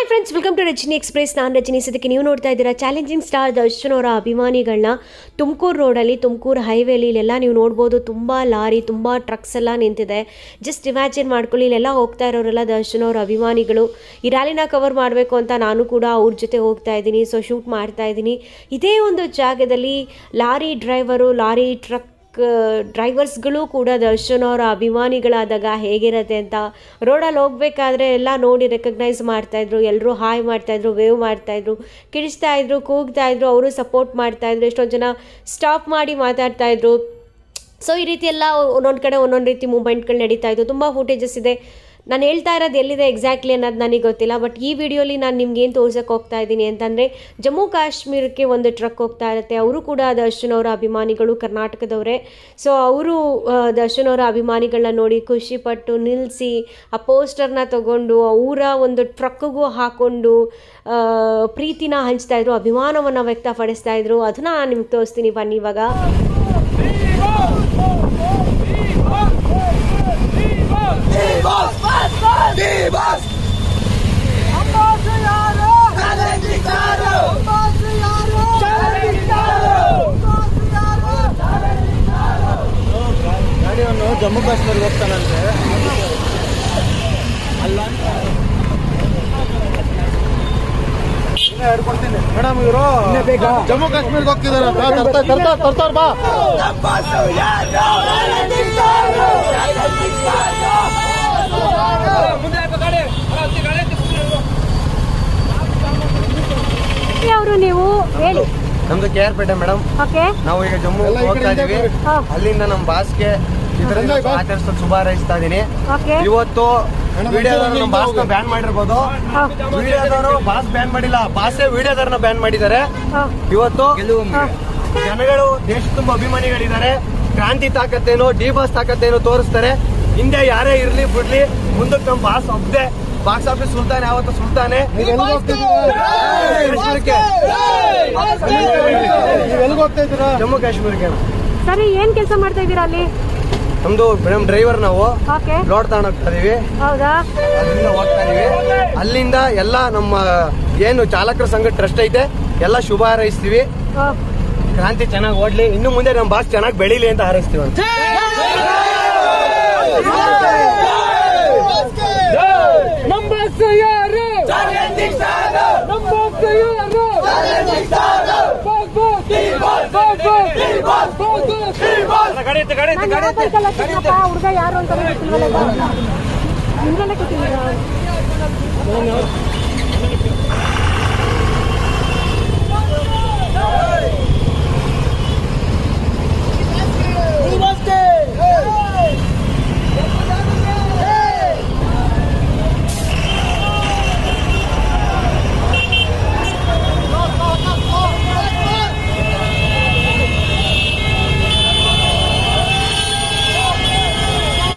Friends welcome to Rajani express ನಾನು ರಜನಿ ಸದ್ಯಕ್ಕೆ ನೀವು ನೋಡ್ತಾ ಇದ್ದೀರಾ ಚಾಲೆಂಜಿಂಗ್ ಸ್ಟಾರ್ ದರ್ಶನ್ ಅವರ ಅಭಿಮಾನಿಗಳನ್ನ ತುಮಕೂರು ರೋಡಲ್ಲಿ ತುಮಕೂರು ಹೈವೇಲಿ ಇಲ್ಲೆಲ್ಲ ನೀವು ನೋಡ್ಬೋದು ತುಂಬ ಲಾರಿ ತುಂಬ ಟ್ರಕ್ಸ್ ಎಲ್ಲ ನಿಂತಿದೆ ಜಸ್ಟ್ ಇಮ್ಯಾಜಿನ್ ಮಾಡ್ಕೊಳ್ಳಿ ಇಲ್ಲೆಲ್ಲ ಹೋಗ್ತಾ ಇರೋರೆಲ್ಲ ದರ್ಶನ್ ಅವರ ಅಭಿಮಾನಿಗಳು ಈ ರ್ಯಾಲಿನ ಕವರ್ ಮಾಡಬೇಕು ಅಂತ ನಾನು ಕೂಡ ಅವ್ರ ಜೊತೆ ಹೋಗ್ತಾ ಇದ್ದೀನಿ ಸೊ ಶೂಟ್ ಮಾಡ್ತಾ ಇದ್ದೀನಿ ಇದೇ ಒಂದು ಜಾಗದಲ್ಲಿ ಲಾರಿ ಡ್ರೈವರು ಲಾರಿ ಟ್ರಕ್ ಡ್ರೈವರ್ಸ್ಗಳು ಕೂಡ ದರ್ಶನ್ ಅವರ ಅಭಿಮಾನಿಗಳಾದಾಗ ಹೇಗಿರುತ್ತೆ ಅಂತ ರೋಡಲ್ಲಿ ಹೋಗ್ಬೇಕಾದ್ರೆ ಎಲ್ಲ ನೋಡಿ ರೆಕಗ್ನೈಸ್ ಮಾಡ್ತಾಯಿದ್ರು ಎಲ್ಲರೂ ಹಾಯ್ ಮಾಡ್ತಾಯಿದ್ರು ವೇವ್ ಮಾಡ್ತಾಯಿದ್ರು ಕಿಡಿಸ್ತಾ ಇದ್ರು ಕೂಗ್ತಾ ಇದ್ರು ಅವರು ಸಪೋರ್ಟ್ ಮಾಡ್ತಾಯಿದ್ರು ಎಷ್ಟೊಂದು ಜನ ಸ್ಟಾಪ್ ಮಾಡಿ ಮಾತಾಡ್ತಾಯಿದ್ರು ಸೊ ಈ ರೀತಿ ಎಲ್ಲ ಒಂದೊಂದು ಕಡೆ ಒಂದೊಂದು ರೀತಿ ಮೂಮೆಂಟ್ಗಳು ನಡೀತಾ ಇತ್ತು ತುಂಬ ಫುಟೇಜಸ್ ಇದೆ ನಾನು ಹೇಳ್ತಾ ಇರೋದು ಎಲ್ಲಿದೆ ಎಕ್ಸಾಕ್ಟ್ಲಿ ಅನ್ನೋದು ನನಗೆ ಗೊತ್ತಿಲ್ಲ ಬಟ್ ಈ ವಿಡಿಯೋಲಿ ನಾನು ನಿಮ್ಗೆ ಏನು ತೋರ್ಸಕ್ಕೆ ಹೋಗ್ತಾ ಇದ್ದೀನಿ ಅಂತಂದರೆ ಜಮ್ಮು ಕಾಶ್ಮೀರಕ್ಕೆ ಒಂದು ಟ್ರಕ್ ಹೋಗ್ತಾ ಇರುತ್ತೆ ಅವರು ಕೂಡ ದರ್ಶನ್ ಅವರ ಅಭಿಮಾನಿಗಳು ಕರ್ನಾಟಕದವರೇ ಸೊ ಅವರು ದರ್ಶನ್ ಅವರ ಅಭಿಮಾನಿಗಳನ್ನ ನೋಡಿ ಖುಷಿಪಟ್ಟು ನಿಲ್ಲಿಸಿ ಆ ಪೋಸ್ಟರ್ನ ತಗೊಂಡು ಅವರ ಒಂದು ಟ್ರಕ್ಕಿಗೂ ಹಾಕ್ಕೊಂಡು ಆ, ಪ್ರೀತಿನ ಹಂಚ್ತಾ ಇದ್ರು ಅಭಿಮಾನವನ್ನು ವ್ಯಕ್ತಪಡಿಸ್ತಾ ಇದ್ರು ಅದನ್ನ ನಾನು ನಿಮ್ಗೆ ತೋರಿಸ್ತೀನಿ ಬನ್ನಿ ಇವಾಗ ಗಾಡಿಯವನು ಜಮ್ಮು ಕಾಶ್ಮೀರ್ಗೆ ಹೋಗ್ತಾನಂತೆ ಅಲ್ಲ ಮೇಡಮ್ ಇವರು ಜಮ್ಮು ಕಾಶ್ಮೀರ್ಗೆ ಹೋಗ್ತಿದಾರೆ ತರ್ತಾ ತರ್ತಾ ತರ್ತಾರ ಬಾ ಅವರು ನೀವು ಹೇಳಿ ನಮ್ದು K R Pete madam okay ನಾವು ಈಗ ಜಮ್ಮು ಹೋಗ್ತಾ ಇದೀವಿ ಹಾ. ಅಲ್ಲಿಂದ ನಮ್ಮ ಬಾಸ್ಗೆ ಇದರಿಂದ ಆಚರಿಸಲು ಶುಭ ಹಾರೈಸ್ತಾ ಇದೀನಿ ಓಕೆ ಇವತ್ತು ವಿಡಿಯೋದವ್ರು ನಮ್ಮ ಬಾಸ್ನ ಬ್ಯಾನ್ ಮಾಡಿರ್ಬೋದು ಹಾಂ ವಿಡಿಯೋದವರು ಬಾಸ್ ಬ್ಯಾನ್ ಮಾಡಿಲ್ಲ ಬಾಸೇ ವಿಡಿಯೋದವ್ರನ್ನ ಬ್ಯಾನ್ ಮಾಡಿದ್ದಾರೆ ಹಾಂ ಇವತ್ತು ಜನಗಳು ದೇಶ ತುಂಬ ಅಭಿಮಾನಿಗಳಿದ್ದಾರೆ ಕ್ರಾಂತಿ ತಾಕತ್ತೇನು ಡಿ ಬಾಸ್ ತಾಕತ್ತೇನು ತೋರಿಸ್ತಾರೆ ಹಿಂದೆ ಯಾರೇ ಇರ್ಲಿ ಬಿಡ್ಲಿ ಮುಂದಕ್ಕೆ ನಮ್ಮ ಬಾಸ್ ಒಬ್ಬದೆ ಬಾಕ್ಸ್ ಆಫೀಸ್ ಸುಲ್ತಾನೆ ಯಾವತ್ತು ಸುಲ್ತಾನೆ ಕಾಶ್ಮೀರಕ್ಕೆ ಜಮ್ಮು ಕಾಶ್ಮೀರಕ್ಕೆ ಸರಿ ಏನ್ ಕೆಲಸ ಮಾಡ್ತಾ ಇದ್ದೀರಾ ಅಲ್ಲಿ ನಮ್ದು ಮೇಡಮ್ ಡ್ರೈವರ್ ನಾವು ಓಕೆ ಲೋಡ್ ತಗೊಂಡ್ ಹೋಗ್ತಾ ಇದೀವಿ ಹೌದಾ ಅಲ್ಲಿಂದ ಹೋಗ್ತಾ ಇದೀವಿ ಅಲ್ಲಿಂದ ಎಲ್ಲ ನಮ್ಮ ಏನು ಚಾಲಕರ ಸಂಘ ಟ್ರಸ್ಟ್ ಐತೆ ಎಲ್ಲ ಶುಭ ಹಾರೈಸ್ತೀವಿ ಓ, ಕ್ರಾಂತಿ ಚೆನ್ನಾಗಿ ಓಡ್ಲಿ ಇನ್ನು ಮುಂದೆ ನಮ್ಮ ಬಾಸ್ ಚೆನ್ನಾಗಿ ಬೆಳೀಲಿ ಅಂತ ಹಾರೈಸ್ತೀವಿ ಅಂತ ನಾನ್ ಯಾವ ಬೈಕಲ್ಲ ಚಿಕ್ಕಪ್ಪ, ಹುಡ್ಗ ಯಾರು ಅಂತ ಗೊತ್ತಿಲ್ವಲ್ಲ ಈಗ. ನಿಮ್ಗೆಲ್ಲ ಗೊತ್ತಿಲ್ವಾ?